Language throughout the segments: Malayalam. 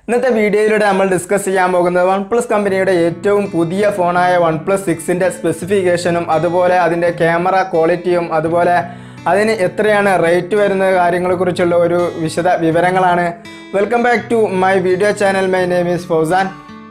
ഇന്നത്തെ വീഡിയോയിലൂടെ നമ്മൾ ഡിസ്കസ് ചെയ്യാൻ പോകുന്നത് വൺ പ്ലസ് കമ്പനിയുടെ ഏറ്റവും പുതിയ ഫോണായ വൺ പ്ലസ് സിക്സിൻ്റെ സ്പെസിഫിക്കേഷനും അതുപോലെ അതിൻ്റെ ക്യാമറ ക്വാളിറ്റിയും അതുപോലെ അതിന് എത്രയാണ് റേറ്റ് വരുന്ന കാര്യങ്ങളെക്കുറിച്ചുള്ള ഒരു വിശദ വിവരങ്ങളാണ് welcome back to my video channel my name is Fauzan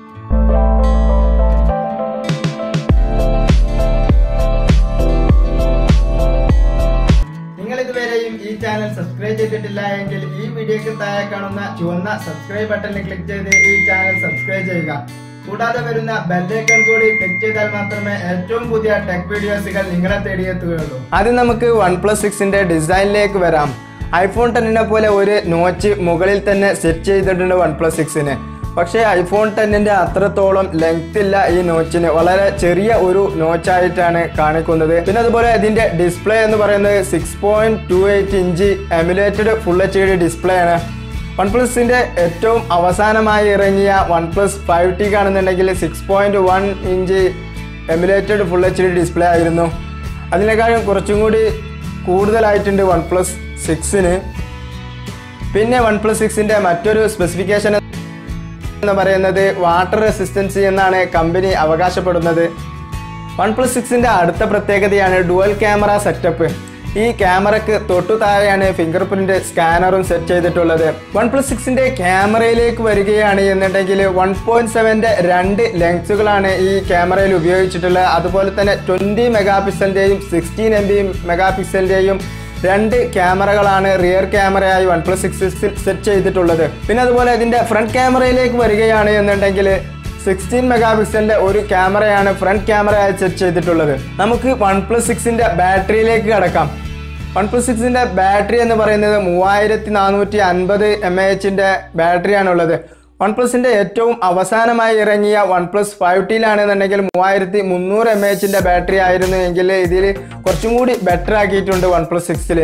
നിങ്ങൾ ഇതുവരെയും ഈ ചാനൽ സബ്സ്ക്രൈബ് ചെയ്തിട്ടില്ല എങ്കിൽ ഈ വീഡിയോക്ക് താഴെ കാണുന്ന ചുവന്ന സബ്സ്ക്രൈബ് ബട്ടണിൽ ക്ലിക്ക് ചെയ്ത് ഈ ചാനൽ സബ്സ്ക്രൈബ് ചെയ്യുക കൂടാതെ വരുന്ന ബെല്ലൈക്കൺ കൂടി ക്ലിക്ക് ചെയ്താൽ മാത്രമേ ഏറ്റവും പുതിയ ടെക് വീഡിയോസുകൾ നിങ്ങളെ തേടിയെത്തുകയുള്ളൂ ആദ്യം നമുക്ക് വൺ പ്ലസ് സിക്സിന്റെ ഡിസൈനിലേക്ക് വരാം ഐഫോൺ ടെന്നിനെ പോലെ ഒരു നോച്ച് മുകളിൽ തന്നെ സെറ്റ് ചെയ്തിട്ടുണ്ട് വൺ പ്ലസ് സിക്സിന് പക്ഷേ ഐഫോൺ ടെന്നിന്റെ അത്രത്തോളം ലെങ്ത് ഇല്ല ഈ നോച്ചിന് വളരെ ചെറിയ ഒരു നോച്ചായിട്ടാണ് കാണിക്കുന്നത് പിന്നെ അതുപോലെ ഇതിന്റെ ഡിസ്പ്ലേ എന്ന് പറയുന്നത് six point two eight inch emulated full H D display ആണ് വൺ പ്ലസിന്റെ ഏറ്റവും അവസാനമായി ഇറങ്ങിയ വൺ പ്ലസ് ഫൈവ് ടി കാണുന്നുണ്ടെങ്കിൽ six point one inch emulated full H D display ആയിരുന്നു അതിനേക്കാളും കുറച്ചും കൂടി കൂടുതലായിട്ടുണ്ട് വൺ പ്ലസ് സിക്സിന് പിന്നെ വൺ പ്ലസ് സിക്സിന്റെ മറ്റൊരു സ്പെസിഫിക്കേഷൻ എന്ന് പറയുന്നത് വാട്ടർ റെസിസ്റ്റൻസി എന്നാണ് കമ്പനി അവകാശപ്പെടുന്നത് വൺ പ്ലസ് സിക്സിൻ്റെ അടുത്ത പ്രത്യേകതയാണ് ഡുവൽ ക്യാമറ സെറ്റപ്പ് ഈ ക്യാമറയ്ക്ക് തൊട്ടു താഴെയാണ് ഫിംഗർ പ്രിന്റ് സ്കാനറും സെറ്റ് ചെയ്തിട്ടുള്ളത് വൺ പ്ലസ് സിക്സിൻ്റെ ക്യാമറയിലേക്ക് വരികയാണ് എന്നുണ്ടെങ്കിൽ വൺ പോയിന്റ് സെവൻ്റെ രണ്ട് ലെൻസുകളാണ് ഈ ക്യാമറയിൽ ഉപയോഗിച്ചിട്ടുള്ളത് അതുപോലെ തന്നെ ട്വൻറ്റി മെഗാ പിക്സലിൻ്റെയും സിക്സ്റ്റീൻ എം ബി മെഗാ പിക്സലിൻ്റെയും രണ്ട് ക്യാമറകളാണ് റിയർ ക്യാമറയായി വൺ പ്ലസ് സിക്സ് സെറ്റ് ചെയ്തിട്ടുള്ളത് പിന്നെ അതുപോലെ ഇതിന്റെ ഫ്രണ്ട് ക്യാമറയിലേക്ക് വരികയാണ് എന്നുണ്ടെങ്കിൽ സിക്സ്റ്റീൻ മെഗാ പിക്സലിന്റെ ഒരു ക്യാമറയാണ് ഫ്രണ്ട് ക്യാമറയായി സെറ്റ് ചെയ്തിട്ടുള്ളത് നമുക്ക് വൺ പ്ലസ് സിക്സിന്റെ ബാറ്ററിയിലേക്ക് കടക്കാം വൺ പ്ലസ് സിക്സിന്റെ ബാറ്ററി എന്ന് പറയുന്നത് മൂവായിരത്തി നാനൂറ്റി അൻപത് എം എ എച്ചിന്റെ ബാറ്ററിയാണുള്ളത് വൺ പ്ലസിന്റെ ഏറ്റവും അവസാനമായി ഇറങ്ങിയ വൺ പ്ലസ് ഫൈവ് ടിയിലാണെന്നുണ്ടെങ്കിൽ മൂവായിരത്തി മുന്നൂറ് എം എച്ചിന്റെ ബാറ്ററി ആയിരുന്നു എങ്കിൽ ഇതിൽ കുറച്ചും കൂടി ബെറ്റർ ആക്കിയിട്ടുണ്ട് വൺ പ്ലസ് സിക്സിൽ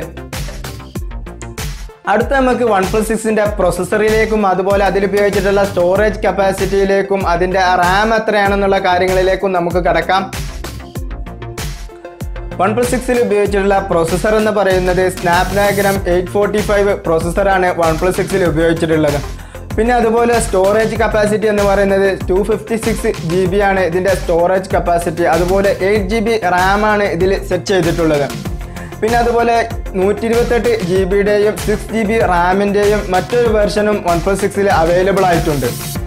അടുത്ത നമുക്ക് വൺ പ്ലസ് സിക്സിന്റെ പ്രൊസസ്സറിലേക്കും അതുപോലെ അതിൽ ഉപയോഗിച്ചിട്ടുള്ള സ്റ്റോറേജ് കപ്പാസിറ്റിയിലേക്കും അതിന്റെ റാം എത്രയാണെന്നുള്ള കാര്യങ്ങളിലേക്കും നമുക്ക് കടക്കാം വൺ പ്ലസ് സിക്സിൽ ഉപയോഗിച്ചിട്ടുള്ള പ്രോസസ്സർ എന്ന് പറയുന്നത് സ്നാപ്ഡ്രാഗൺ എയ്റ്റ് ഫോർട്ടി ഫൈവ് പ്രോസസ്സറാണ് വൺ പ്ലസ് സിക്സിൽ ഉപയോഗിച്ചിട്ടുള്ളത് പിന്നെ അതുപോലെ സ്റ്റോറേജ് കപ്പാസിറ്റി എന്ന് പറയുന്നത് two fifty six G B ആണ് ഇതിൻ്റെ സ്റ്റോറേജ് കപ്പാസിറ്റി അതുപോലെ എയ്റ്റ് ജി ബി റാമാണ് ഇതിൽ സെറ്റ് ചെയ്തിട്ടുള്ളത് പിന്നെ അതുപോലെ നൂറ്റി ഇരുപത്തെട്ട് ജി ബിയുടെയും സിക്സ് ജി ബി റാമിൻ്റെയും മറ്റൊരു വെർഷനും വൺ പ്ലസ് സിക്സിൽ അവൈലബിൾ ആയിട്ടുണ്ട്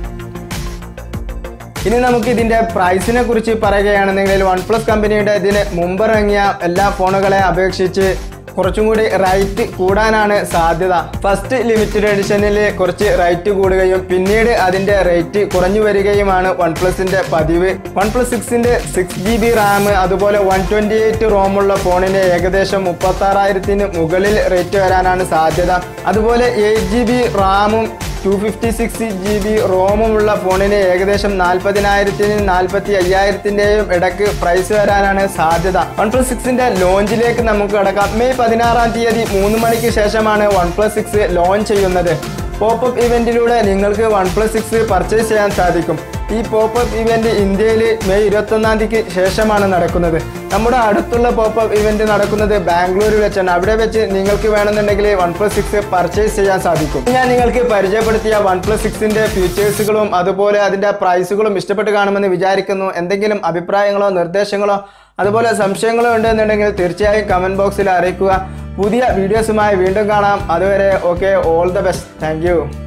ഇനി നമുക്ക് ഇതിന്റെ പ്രൈസിനെ കുറിച്ച് പറയുകയാണെന്നെങ്കിൽ വൺ പ്ലസ് കമ്പനിയുടെ ഇതിന് മുമ്പിറങ്ങിയ എല്ലാ ഫോണുകളെ അപേക്ഷിച്ച് കുറച്ചും കൂടി റൈറ്റ് കൂടാനാണ് സാധ്യത ഫസ്റ്റ് ലിമിറ്റഡ് എഡിഷനിൽ കുറച്ച് റൈറ്റ് കൂടുകയും പിന്നീട് അതിന്റെ റേറ്റ് കുറഞ്ഞു വരികയുമാണ് വൺ പ്ലസിന്റെ പതിവ് വൺ പ്ലസ് സിക്സിന്റെ സിക്സ് ജി ബി റാം അതുപോലെ വൺ ട്വന്റി എയ്റ്റ് റോമുള്ള ഫോണിന് ഏകദേശം മുപ്പത്തി ആറായിരത്തിന് മുകളിൽ റേറ്റ് വരാനാണ് സാധ്യത അതുപോലെ എയ്റ്റ് ജി ബി റാമും two fifty six G B റോമുമുള്ള ഫോണിന് ഏകദേശം നാൽപ്പതിനായിരത്തിന് നാൽപ്പത്തി അയ്യായിരത്തിൻ്റെയും ഇടയ്ക്ക് പ്രൈസ് വരാനാണ് സാധ്യത വൺ പ്ലസ് സിക്സിൻ്റെ ലോഞ്ചിലേക്ക് നമുക്ക് കടക്കാം മെയ് പതിനാറാം തീയതി മൂന്ന് മണിക്ക് ശേഷമാണ് വൺ പ്ലസ് സിക്സ് ലോഞ്ച് ചെയ്യുന്നത് പോപ്പപ്പ് ഇവൻറ്റിലൂടെ നിങ്ങൾക്ക് വൺ പ്ലസ് സിക്സ് പർച്ചേസ് ചെയ്യാൻ സാധിക്കും ഈ പോപ്പപ്പ് ഇവന്റ് ഇന്ത്യയിൽ മെയ് ഇരുപത്തൊന്നാം തീയതിക്ക് ശേഷമാണ് നടക്കുന്നത് നമ്മുടെ അടുത്തുള്ള പോപ്പപ്പ് ഇവന്റ് നടക്കുന്നത് ബാംഗ്ലൂരിൽ വെച്ചാണ് അവിടെ വെച്ച് നിങ്ങൾക്ക് വേണമെന്നുണ്ടെങ്കിൽ വൺ പ്ലസ് സിക്സ് പർച്ചേസ് ചെയ്യാൻ സാധിക്കും ഞാൻ നിങ്ങൾക്ക് പരിചയപ്പെടുത്തിയ വൺ പ്ലസ് സിക്സിന്റെ ഫീച്ചേഴ്സുകളും അതുപോലെ അതിന്റെ പ്രൈസുകളും ഇഷ്ടപ്പെട്ട് കാണുമെന്ന് വിചാരിക്കുന്നു എന്തെങ്കിലും അഭിപ്രായങ്ങളോ നിർദ്ദേശങ്ങളോ അതുപോലെ സംശയങ്ങളോ ഉണ്ടെന്നുണ്ടെങ്കിൽ തീർച്ചയായും കമന്റ് ബോക്സിൽ അറിയിക്കുക പുതിയ വീഡിയോസുമായി വീണ്ടും കാണാം അതുവരെ okay all the best thank